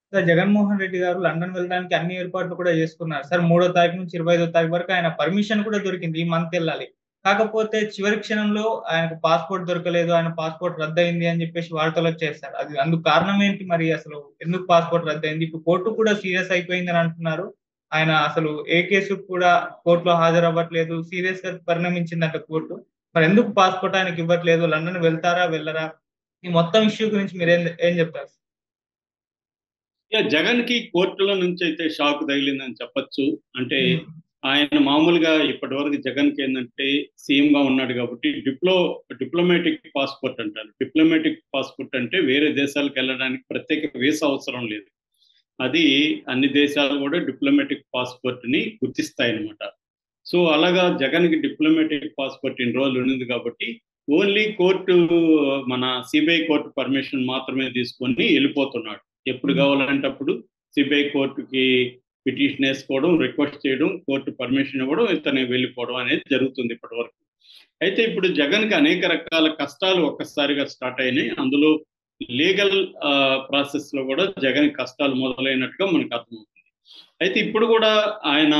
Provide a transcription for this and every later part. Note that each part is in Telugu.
సార్ జగన్మోహన్ రెడ్డి గారు లండన్ వెళ్ళడానికి అన్ని ఏర్పాట్లు కూడా చేసుకున్నారు సార్ మూడో తారీఖు నుంచి ఇరవై ఐదో తారీఖు వరకు ఆయన పర్మిషన్ కూడా దొరికింది ఈ మంత్ వెళ్ళాలి కాకపోతే చివరి క్షణంలో ఆయనకు పాస్పోర్ట్ దొరకలేదు ఆయన పాస్పోర్ట్ రద్దయింది అని చెప్పేసి వార్తలు వచ్చేస్తారు అది అందుకు కారణం ఏంటి మరి అసలు ఎందుకు పాస్పోర్ట్ రద్దయింది ఇప్పుడు కోర్టు కూడా సీరియస్ అయిపోయింది అని అంటున్నారు ఆయన అసలు ఏ కేసు కూడా కోర్టులో హాజరవ్వట్లేదు సీరియస్ గా పరిణమించిందంట కోర్టు మరి ఎందుకు పాస్పోర్ట్ ఆయనకి ఇవ్వట్లేదు లండన్ వెళ్తారా వెళ్ళరా ఈ మొత్తం ఇష్యూ గురించి మీరు ఏం ఏం చెప్తారు యా జగన్ కి కోర్టుల నుంచి అయితే షాక్ తగిలిందని చెప్పొచ్చు అంటే ఆయన మామూలుగా ఇప్పటి వరకు జగన్ కి ఏంటంటే సీఎం గా ఉన్నాడు కాబట్టి డిప్లో డిప్లొమాటిక్ పాస్పోర్ట్ అంటారు డిప్లొమాటిక్ పాస్పోర్ట్ అంటే వేరే దేశాలకు వెళ్ళడానికి ప్రత్యేక వీసా అవసరం లేదు అది అన్ని దేశాలు కూడా డిప్లొమాటిక్ పాస్పోర్ట్ ని గుర్తిస్తాయి అనమాట సో అలాగా జగన్ కి డిప్లొమాటిక్ పాస్పోర్ట్ ఇన్ని రోజులు ఉన్నది కాబట్టి ఓన్లీ కోర్టు మన సిబిఐ కోర్టు పర్మిషన్ మాత్రమే తీసుకొని వెళ్ళిపోతున్నాడు ఎప్పుడు కావాలంటే అప్పుడు సిబిఐ కోర్టుకి పిటిషన్ వేసుకోవడం రిక్వెస్ట్ చేయడం కోర్టు పర్మిషన్ ఇవ్వడం ఇతను వెళ్ళిపోవడం అనేది జరుగుతుంది ఇప్పటి వరకు అయితే ఇప్పుడు జగన్కి అనేక రకాల కష్టాలు ఒక్కసారిగా స్టార్ట్ అయినాయి అందులో లీగల్ ప్రాసెస్ లో కూడా జగన్ కష్టాలు మొదలైనట్టుగా మనకు అర్థమవుతుంది అయితే ఇప్పుడు కూడా ఆయన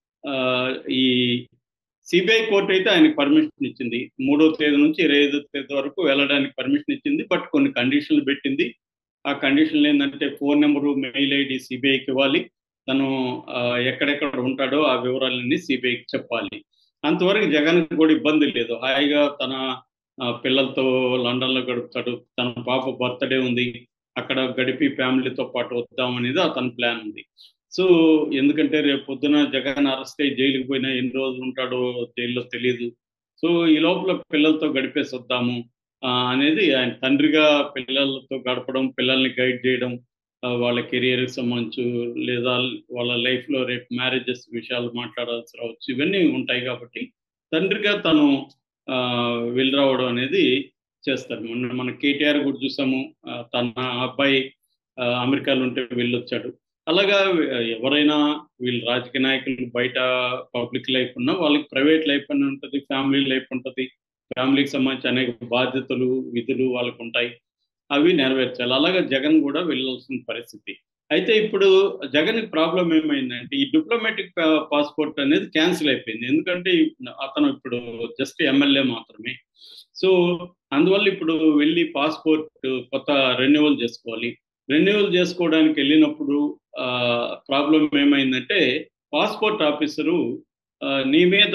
ఈ సిబిఐ కోర్టు అయితే ఆయనకి పర్మిషన్ ఇచ్చింది మూడో తేదీ నుంచి ఇరవై ఐదో తేదీ వరకు వెళ్ళడానికి పర్మిషన్ ఇచ్చింది బట్ కొన్ని కండిషన్లు పెట్టింది ఆ కండిషన్లు ఏంటంటే ఫోన్ నెంబరు మెయిల్ ఐడి సిబిఐకి ఇవ్వాలి తను ఎక్కడెక్కడ ఉంటాడో ఆ వివరాలన్నీ సిబిఐకి చెప్పాలి అంతవరకు జగన్ కూడా ఇబ్బంది లేదు హాయిగా తన పిల్లలతో లండన్లో గడుపుతాడు తన పాప బర్త్డే ఉంది అక్కడ గడిపి ఫ్యామిలీతో పాటు వద్దాం అనేది అతని ప్లాన్ ఉంది సో ఎందుకంటే రేపు పొద్దున జగన్ అరెస్ట్ అయ్యి జైలుకి పోయినా ఎన్ని రోజులు ఉంటాడో జైల్లో తెలియదు సో ఈ లోపల పిల్లలతో గడిపేసి వద్దాము అనేది ఆయన తండ్రిగా పిల్లలతో గడపడం పిల్లల్ని గైడ్ చేయడం వాళ్ళ కెరియర్కి సంబంధించి లేదా వాళ్ళ లైఫ్లో రేపు మ్యారేజెస్ విషయాలు మాట్లాడాల్సి రావచ్చు ఇవన్నీ ఉంటాయి కాబట్టి తండ్రిగా తను వెళ్ళి రావడం అనేది చేస్తారు మొన్న మన కేటీఆర్ కూడా చూసాము తన అబ్బాయి అమెరికాలో ఉంటే వెళ్ళొచ్చాడు అలాగా ఎవరైనా వీళ్ళు రాజకీయ నాయకులు బయట పబ్లిక్ లైఫ్ ఉన్నా వాళ్ళకి ప్రైవేట్ లైఫ్ అని ఉంటుంది ఫ్యామిలీ లైఫ్ ఉంటుంది ఫ్యామిలీకి సంబంధించి అనేక బాధ్యతలు విధులు వాళ్ళకు ఉంటాయి అవి నెరవేర్చాలి అలాగే జగన్ కూడా వెళ్ళాల్సిన పరిస్థితి అయితే ఇప్పుడు జగన్ ప్రాబ్లం ఏమైందంటే ఈ డిప్లొమాటిక్ పాస్పోర్ట్ అనేది క్యాన్సిల్ అయిపోయింది ఎందుకంటే అతను ఇప్పుడు జస్ట్ ఎమ్మెల్యే మాత్రమే సో అందువల్ల ఇప్పుడు వెళ్ళి పాస్పోర్ట్ కొత్త రెన్యువల్ చేసుకోవాలి రెన్యువల్ చేసుకోవడానికి వెళ్ళినప్పుడు ప్రాబ్లం ఏమైందంటే పాస్పోర్ట్ ఆఫీసరు నీ మీద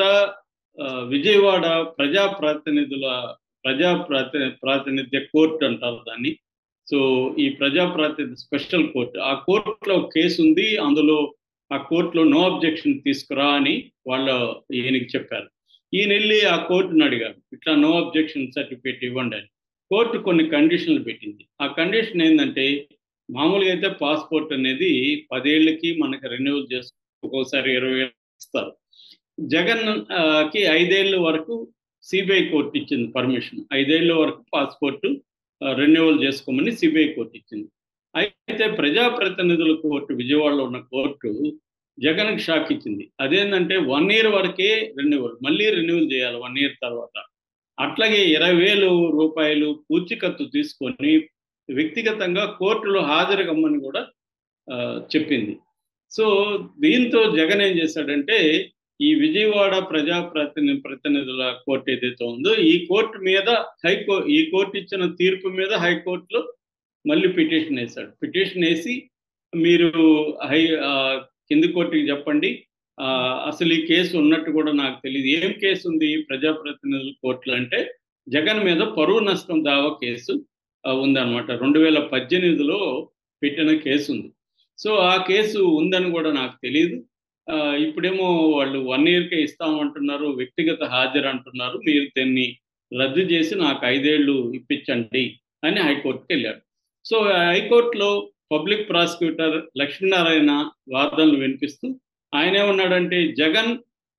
విజయవాడ ప్రజా ప్రాతినిధుల ప్రజా ప్రాతి ప్రాతినిధ్య కోర్టు అంటారు దాన్ని సో ఈ ప్రజా ప్రాతినిధ్య స్పెషల్ కోర్టు ఆ కోర్టులో కేసు ఉంది అందులో ఆ కోర్టులో నో అబ్జెక్షన్ తీసుకురా అని వాళ్ళ ఈయనకి చెప్పారు ఈయన వెళ్ళి ఆ కోర్టును అడిగారు ఇట్లా నో అబ్జెక్షన్ సర్టిఫికేట్ ఇవ్వండి అని కోర్టు కొన్ని కండిషన్లు పెట్టింది ఆ కండిషన్ ఏంటంటే మామూలుగా అయితే పాస్పోర్ట్ అనేది పదేళ్ళకి మనకి రెన్యువల్ చేస్తూ ఒక్కోసారి ఇరవై ఇస్తారు జగన్ కి ఐదేళ్ళ వరకు సిబిఐ కోర్టు ఇచ్చింది పర్మిషన్ ఐదేళ్ల వరకు పాస్పోర్ట్ రెన్యువల్ చేసుకోమని సిబిఐ కోర్టు ఇచ్చింది అయితే ప్రజాప్రతినిధుల కోర్టు విజయవాడలో ఉన్న కోర్టు జగన్కి షాక్ ఇచ్చింది అదేంటంటే వన్ ఇయర్ వరకే రెన్యువల్ మళ్ళీ రెన్యువల్ చేయాలి వన్ ఇయర్ తర్వాత అట్లాగే ఇరవై వేలు రూపాయలు పూచికత్తు తీసుకొని వ్యక్తిగతంగా కోర్టులో హాజరు కమ్మని కూడా చెప్పింది సో దీంతో జగన్ ఏం చేశాడంటే ఈ విజయవాడ ప్రజా ప్రతిని ప్రతినిధుల కోర్టు ఏదైతే ఉందో ఈ కోర్టు మీద హైకో ఈ కోర్టు ఇచ్చిన తీర్పు మీద హైకోర్టులో మళ్ళీ పిటిషన్ వేశాడు పిటిషన్ వేసి మీరు హై కింది కోర్టుకి చెప్పండి అసలు ఈ కేసు ఉన్నట్టు కూడా నాకు తెలియదు ఏం కేసు ఉంది ప్రజాప్రతినిధుల కోర్టులు అంటే జగన్ మీద పరువు నష్టం దావా కేసు ఉందన్నమాట రెండు వేల పద్దెనిమిదిలో పెట్టిన కేసు ఉంది సో ఆ కేసు ఉందని కూడా నాకు తెలియదు ఇప్పుడేమో వాళ్ళు వన్ ఇయర్కే ఇస్తామంటున్నారు వ్యక్తిగత హాజరు అంటున్నారు మీరు దీన్ని రద్దు చేసి నాకు ఐదేళ్లు ఇప్పించండి అని హైకోర్టుకి వెళ్ళాడు సో హైకోర్టులో పబ్లిక్ ప్రాసిక్యూటర్ లక్ష్మీనారాయణ వాదనలు వినిపిస్తూ ఆయన ఏమన్నాడంటే జగన్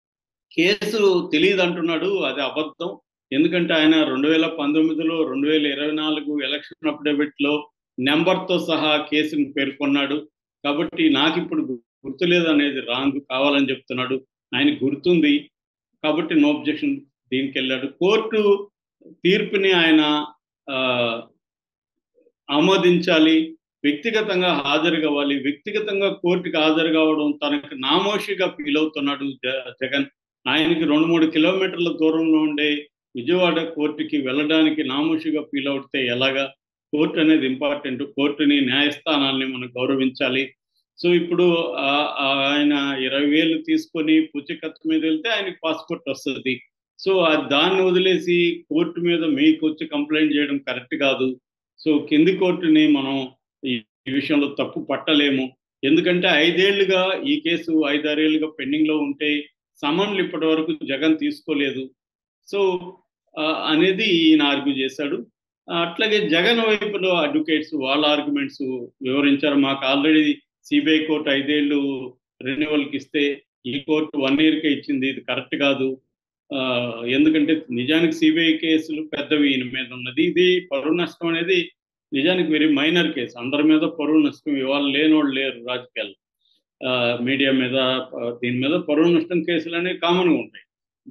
కేసు తెలియదు అంటున్నాడు అది అబద్ధం ఎందుకంటే ఆయన రెండు వేల పంతొమ్మిదిలో రెండు వేల ఇరవై నాలుగు ఎలక్షన్ అఫిడవిట్లో నెంబర్తో సహా కేసును పేర్కొన్నాడు కాబట్టి నాకు ఇప్పుడు గుర్తులేదు అనేది రాంగ్ కావాలని చెప్తున్నాడు ఆయన గుర్తుంది కాబట్టి నో అబ్జెక్షన్ దీనికి వెళ్ళాడు కోర్టు తీర్పుని ఆయన ఆమోదించాలి వ్యక్తిగతంగా హాజరు కావాలి వ్యక్తిగతంగా కోర్టుకి హాజరు కావడం తనకు నామోషిగా ఫీల్ అవుతున్నాడు జగన్ ఆయనకి రెండు మూడు కిలోమీటర్ల దూరంలో ఉండే విజయవాడ కోర్టుకి వెళ్ళడానికి నామోషిగా ఫీల్ అవుతే ఎలాగా కోర్టు అనేది ఇంపార్టెంట్ కోర్టుని న్యాయస్థానాల్ని మనం గౌరవించాలి సో ఇప్పుడు ఆయన ఇరవై వేలు తీసుకొని పుచ్చికత్తు మీద వెళ్తే ఆయనకి పాస్పోర్ట్ వస్తుంది సో దాన్ని వదిలేసి కోర్టు మీద మీకు వచ్చి కంప్లైంట్ చేయడం కరెక్ట్ కాదు సో కింది కోర్టుని మనం ఈ విషయంలో తప్పు పట్టలేము ఎందుకంటే ఐదేళ్లుగా ఈ కేసు ఐదారేళ్లుగా పెండింగ్ లో ఉంటే సమన్లు ఇప్పటి వరకు జగన్ తీసుకోలేదు సో అనేది ఈయన ఆర్గ్యూ చేశాడు అట్లాగే జగన్ వైపులో అడ్వకేట్స్ వాళ్ళ ఆర్గ్యుమెంట్స్ వివరించారు మాకు ఆల్రెడీ సిబిఐ కోర్టు ఐదేళ్లు రెన్యువల్కి ఇస్తే ఈ కోర్టు వన్ ఇయర్కే ఇచ్చింది ఇది కరెక్ట్ కాదు ఎందుకంటే నిజానికి సిబిఐ కేసులు పెద్దవి ఈయన మీద ఉన్నది ఇది పరువు నష్టం అనేది నిజానికి వెరీ మైనర్ కేసు అందరి మీద పరువు నష్టం ఇవాళ లేనోళ్ళు లేరు రాజకీయాలు మీడియా మీద దీని మీద పరువు నష్టం కేసులు అనేవి కామన్గా ఉంటాయి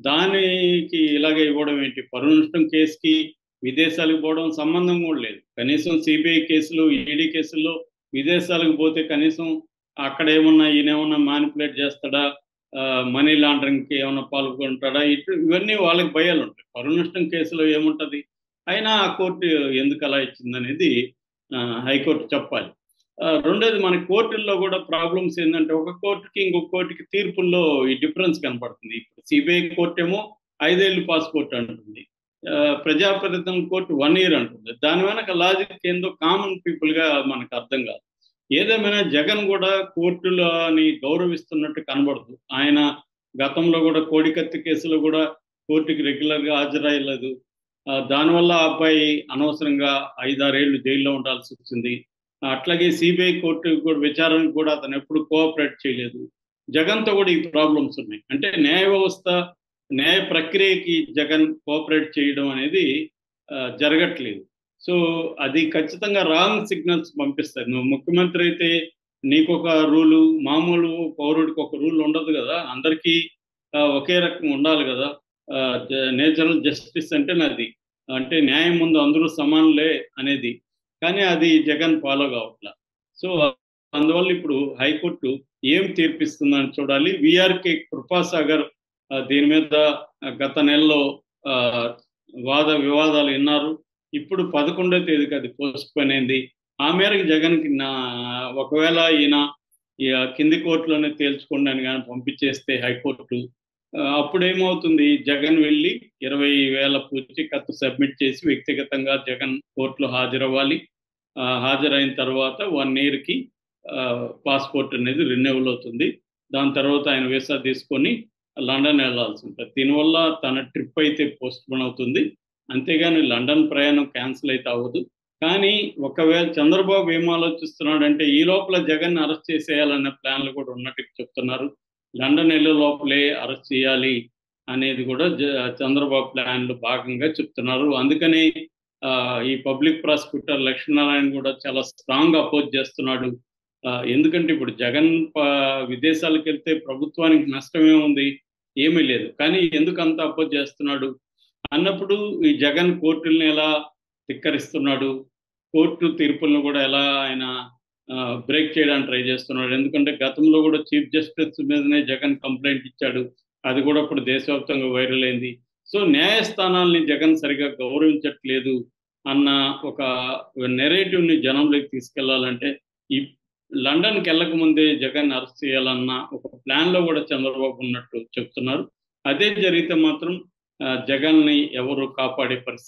దానికి ఇలాగే ఇవ్వడం ఏంటి పరువు నష్టం కేసుకి విదేశాలకు పోవడం సంబంధం కూడా లేదు కనీసం సిబిఐ కేసులు ఈడీ కేసుల్లో విదేశాలకు పోతే కనీసం అక్కడ ఏమన్నా ఈయన ఏమన్నా మానిపులేట్ చేస్తాడా మనీ లాండరింగ్కి ఏమైనా పాల్గొంటాడా ఇటు ఇవన్నీ వాళ్ళకి భయాలు ఉంటాయి పరువు నష్టం కేసులో ఏముంటుంది అయినా ఆ కోర్టు ఎందుకు అలా ఇచ్చిందనేది హైకోర్టు చెప్పాలి రెండోది మన కోర్టుల్లో కూడా ప్రాబ్లమ్స్ ఏంటంటే ఒక కోర్టుకి ఇంకొక కోర్టుకి తీర్పుల్లో ఈ డిఫరెన్స్ కనపడుతుంది ఇప్పుడు సిబిఐ కోర్టు ఏమో ఐదేళ్ళు పాస్పోర్ట్ అంటుంది ప్రజాప్రతినిధుల కోర్టు వన్ ఇయర్ అంటుంది దాని వెనక లాజిక్ ఏందో కామన్ పీపుల్గా మనకు అర్థం కాదు ఏదేమైనా జగన్ కూడా కోర్టులని గౌరవిస్తున్నట్టు కనబడదు ఆయన గతంలో కూడా కోడికత్తి కేసులో కూడా కోర్టుకి రెగ్యులర్గా హాజరయ్యలేదు దానివల్ల ఆ అబ్బాయి అనవసరంగా ఐదారేళ్లు జైల్లో ఉండాల్సి వచ్చింది అట్లాగే సిబిఐ కోర్టు కూడా విచారణకు కూడా అతను ఎప్పుడు కోఆపరేట్ చేయలేదు జగన్తో కూడా ఈ ప్రాబ్లమ్స్ ఉన్నాయి అంటే న్యాయ వ్యవస్థ న్యాయ ప్రక్రియకి జగన్ కోఆపరేట్ చేయడం అనేది జరగట్లేదు సో అది ఖచ్చితంగా రాంగ్ సిగ్నల్స్ పంపిస్తుంది నువ్వు ముఖ్యమంత్రి అయితే నీకు ఒక రూలు మామూలు పౌరుడికి ఒక రూల్ ఉండదు కదా అందరికీ ఒకే రకం ఉండాలి కదా నేచురల్ జస్టిస్ అంటే నాది అంటే న్యాయం ముందు అందరూ సమానులే అనేది కానీ అది జగన్ ఫాలో కావట్లా సో అందువల్ల ఇప్పుడు హైకోర్టు ఏం తీర్పిస్తుందని చూడాలి విఆర్కే కృపాసాగర్ దీని మీద గత నెలలో వాద వివాదాలు విన్నారు ఇప్పుడు పదకొండో తేదీకి అది పోస్ట్ పోన్ అయింది ఆ మేరకు జగన్కి నా ఒకవేళ ఈయన కింది కోర్టులోనే తేల్చుకోండి అని కానీ పంపించేస్తే హైకోర్టు అప్పుడేమవుతుంది జగన్ వెళ్ళి ఇరవై వేల పూచీకత్తు సబ్మిట్ చేసి వ్యక్తిగతంగా జగన్ కోర్టులో హాజరవ్వాలి హాజరైన తర్వాత వన్ ఇయర్కి పాస్పోర్ట్ అనేది రెన్యువల్ అవుతుంది దాని తర్వాత ఆయన వీసా తీసుకొని లండన్ వెళ్లాల్సి ఉంటుంది దీనివల్ల తన ట్రిప్ అయితే పోస్ట్ పోన్ అవుతుంది అంతేగాని లండన్ ప్రయాణం క్యాన్సిల్ అయితే అవ్వదు కానీ ఒకవేళ చంద్రబాబు ఏం ఆలోచిస్తున్నాడంటే ఈ లోపల జగన్ అరెస్ట్ చేసేయాలనే ప్లాన్లు కూడా ఉన్నట్టు చెప్తున్నారు లండన్ వెళ్ళే లోపలే అరెస్ట్ చేయాలి అనేది కూడా చంద్రబాబు ప్లాన్లో భాగంగా చెప్తున్నారు అందుకని ఈ పబ్లిక్ ప్రాసిక్యూటర్ లక్ష్మీనారాయణ కూడా చాలా స్ట్రాంగ్ అపోజ్ చేస్తున్నాడు ఎందుకంటే ఇప్పుడు జగన్ విదేశాలకు వెళ్తే ప్రభుత్వానికి నష్టమే ఉంది ఏమీ లేదు కానీ ఎందుకు అంత అపోజ్ చేస్తున్నాడు అన్నప్పుడు ఈ జగన్ కోర్టుల్ని ఎలా ధిక్కరిస్తున్నాడు కోర్టు తీర్పులను కూడా ఎలా ఆయన బ్రేక్ చేయడానికి ట్రై చేస్తున్నాడు ఎందుకంటే గతంలో కూడా చీఫ్ జస్టిస్ మీదనే జగన్ కంప్లైంట్ ఇచ్చాడు అది కూడా ఇప్పుడు దేశవ్యాప్తంగా వైరల్ అయింది సో న్యాయస్థానాల్ని జగన్ సరిగా గౌరవించట్లేదు అన్న ఒక నెరేటివ్ని జనంలోకి తీసుకెళ్లాలంటే ఈ లండన్కి వెళ్ళక ముందే జగన్ అరెస్ట్ చేయాలన్న ఒక ప్లాన్లో కూడా చంద్రబాబు ఉన్నట్టు చెప్తున్నారు అదే జరిగితే మాత్రం జగన్ని ఎవరు కాపాడే పరిస్థితి